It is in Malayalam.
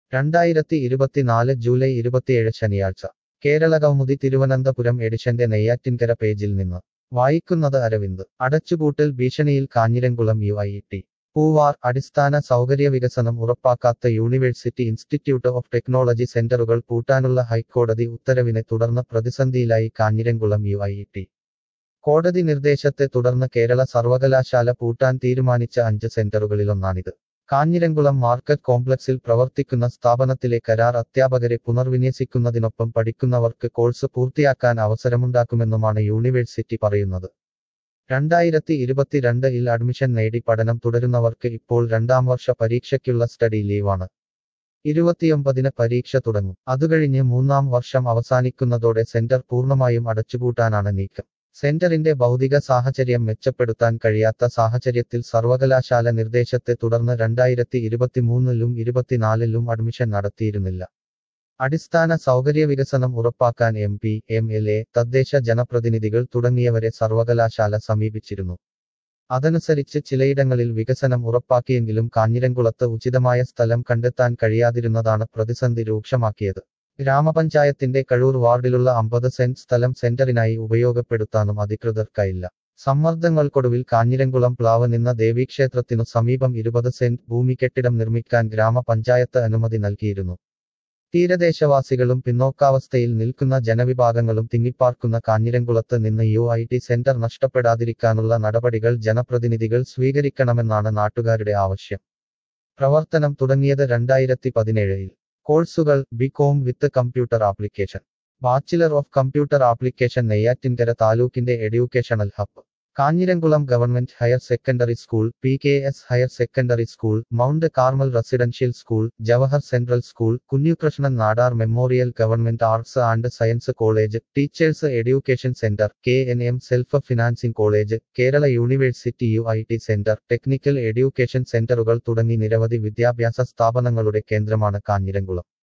രണ്ടായിരത്തി ഇരുപത്തിനാല് ജൂലൈ ഇരുപത്തിയേഴ് ശനിയാഴ്ച കേരള കൗമുദി തിരുവനന്തപുരം എഡിഷന്റെ നെയ്യാറ്റിൻകര പേജിൽ നിന്ന് വായിക്കുന്നത് അരവിന്ദ് അടച്ചുപൂട്ടൽ ഭീഷണിയിൽ Kanjiramkulam U I T Poovar അടിസ്ഥാന സൗകര്യ വികസനം ഉറപ്പാക്കാത്ത യൂണിവേഴ്സിറ്റി ഇൻസ്റ്റിറ്റ്യൂട്ട് ഓഫ് ടെക്നോളജി സെന്ററുകൾ പൂട്ടാനുള്ള ഹൈക്കോടതി ഉത്തരവിനെ തുടർന്ന് പ്രതിസന്ധിയിലായി കാഞ്ഞിരംകുളം യു ഐ ടി കോടതി നിർദ്ദേശത്തെ തുടർന്ന് കേരള സർവകലാശാല പൂട്ടാൻ തീരുമാനിച്ച അഞ്ച് സെന്ററുകളിലൊന്നാണിത് കാഞ്ഞിരംകുളം മാർക്കറ്റ് കോംപ്ലക്സിൽ പ്രവർത്തിക്കുന്ന സ്ഥാപനത്തിലെ കരാർ അധ്യാപകരെ പുനർവിന്യസിക്കുന്നതിനൊപ്പം പഠിക്കുന്നവർക്ക് കോഴ്സ് പൂർത്തിയാക്കാൻ അവസരമുണ്ടാക്കുമെന്നുമാണ് യൂണിവേഴ്സിറ്റി പറയുന്നത് രണ്ടായിരത്തി ഇരുപത്തിരണ്ട് ഇൽ അഡ്മിഷൻ നേടി പഠനം തുടരുന്നവർക്ക് ഇപ്പോൾ രണ്ടാം വർഷ പരീക്ഷയ്ക്കുള്ള സ്റ്റഡി ലീവാണ് ഇരുപത്തിയൊമ്പതിന് പരീക്ഷ തുടങ്ങും അതുകഴിഞ്ഞ് മൂന്നാം വർഷം അവസാനിക്കുന്നതോടെ സെന്റർ പൂർണ്ണമായും അടച്ചുപൂട്ടാനാണ് നീക്കം സെന്ററിന്റെ ഭൗതിക സാഹചര്യം മെച്ചപ്പെടുത്താൻ കഴിയാത്ത സാഹചര്യത്തിൽ സർവകലാശാല നിർദ്ദേശത്തെ തുടർന്ന് രണ്ടായിരത്തി ഇരുപത്തിമൂന്നിലും ഇരുപത്തിനാലിലും അഡ്മിഷൻ നടത്തിയിരുന്നില്ല അടിസ്ഥാന സൗകര്യ വികസനം ഉറപ്പാക്കാൻ M P M L A തദ്ദേശ ജനപ്രതിനിധികൾ തുടങ്ങിയവരെ സർവകലാശാല സമീപിച്ചിരുന്നു അതനുസരിച്ച് ചിലയിടങ്ങളിൽ വികസനം ഉറപ്പാക്കിയെങ്കിലും കാഞ്ഞിരംകുളത്ത് ഉചിതമായ സ്ഥലം കണ്ടെത്താൻ കഴിയാതിരുന്നതാണ് പ്രതിസന്ധി രൂക്ഷമാക്കിയത് ഗ്രാമപഞ്ചായത്തിന്റെ കഴൂർ വാർഡിലുള്ള അമ്പത് സെന്റ് സ്ഥലം സെന്ററിനായി ഉപയോഗപ്പെടുത്താനും അധികൃതർക്കായില്ല സമ്മർദ്ദങ്ങൾക്കൊടുവിൽ കാഞ്ഞിരംകുളം പ്ലാവ് നിന്ന ദേവീക്ഷേത്രത്തിനു സമീപം ഇരുപത് സെന്റ് ഭൂമി കെട്ടിടം നിർമ്മിക്കാൻ ഗ്രാമപഞ്ചായത്ത് അനുമതി നൽകിയിരുന്നു തീരദേശവാസികളും പിന്നോക്കാവസ്ഥയിൽ നിൽക്കുന്ന ജനവിഭാഗങ്ങളും തിങ്ങിപ്പാർക്കുന്ന കാഞ്ഞിരംകുളത്ത് നിന്ന് യു ഐ ടി സെന്റർ നഷ്ടപ്പെടാതിരിക്കാനുള്ള നടപടികൾ ജനപ്രതിനിധികൾ സ്വീകരിക്കണമെന്നാണ് നാട്ടുകാരുടെ ആവശ്യം പ്രവർത്തനം തുടങ്ങിയത് രണ്ടായിരത്തി പതിനേഴിൽ courses B Com with computer application bachelor of computer application Neyyattinkara താലൂക്കിന്റെ educational hub Kanjiramkulam government higher secondary school P K S higher secondary school Mount Carmel residential school Jawahar central school Kunjukrishnan Nadar memorial government arts and science college teachers education centre K N M self financing college Kerala university U I T centre technical education സെന്ററുകൾ തുടങ്ങി നിരവധി വിദ്യാഭ്യാസ സ്ഥാപനങ്ങളുടെ കേന്ദ്രമാണ് കാഞ്ഞിരംകുളം